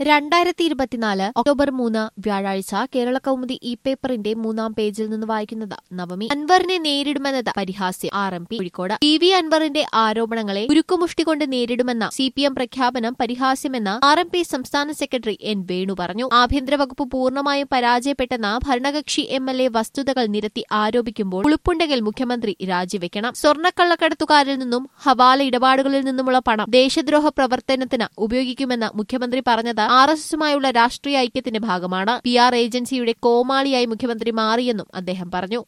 രണ്ടായിരത്തി ഇരുപത്തിനാല് ഒക്ടോബർ മൂന്ന് വ്യാഴാഴ്ച കേരള കൗമുദി ഇ പേപ്പറിന്റെ മൂന്നാം പേജിൽ നിന്ന് വായിക്കുന്നത് നവമി അൻവറിനെ നേരിടുമെന്നത് പരിഹാസ്യം R M P Kozhikode T V അൻവറിന്റെ ആരോപണങ്ങളെ ഉരുക്കുമുഷ്ടി കൊണ്ട് നേരിടുമെന്ന സി പി എം പ്രഖ്യാപനം പരിഹാസ്യമെന്ന് ആർ എം പി സംസ്ഥാന സെക്രട്ടറി എൻ വേണു പറഞ്ഞു ആഭ്യന്തര വകുപ്പ് പൂർണ്ണമായും പരാജയപ്പെട്ടെന്ന ഭരണകക്ഷി എം എൽ എ വസ്തുതകൾ നിരത്തി ആരോപിക്കുമ്പോൾ ഉളുപ്പുണ്ടെങ്കിൽ മുഖ്യമന്ത്രി രാജിവെക്കണം സ്വർണ്ണക്കള്ളക്കടത്തുകാരിൽ നിന്നും ഹവാല ഇടപാടുകളിൽ നിന്നുമുള്ള പണം ദേശദ്രോഹ പ്രവർത്തനത്തിന് ഉപയോഗിക്കുമെന്ന് മുഖ്യമന്ത്രി പറഞ്ഞത് ആർ എസ് എസുമായുള്ള രാഷ്ട്രീയ ഐക്യത്തിന്റെ ഭാഗമാണ് പി ആർ ഏജൻസിയുടെ കോമാളിയായി മുഖ്യമന്ത്രി മാറിയെന്നും അദ്ദേഹം പറഞ്ഞു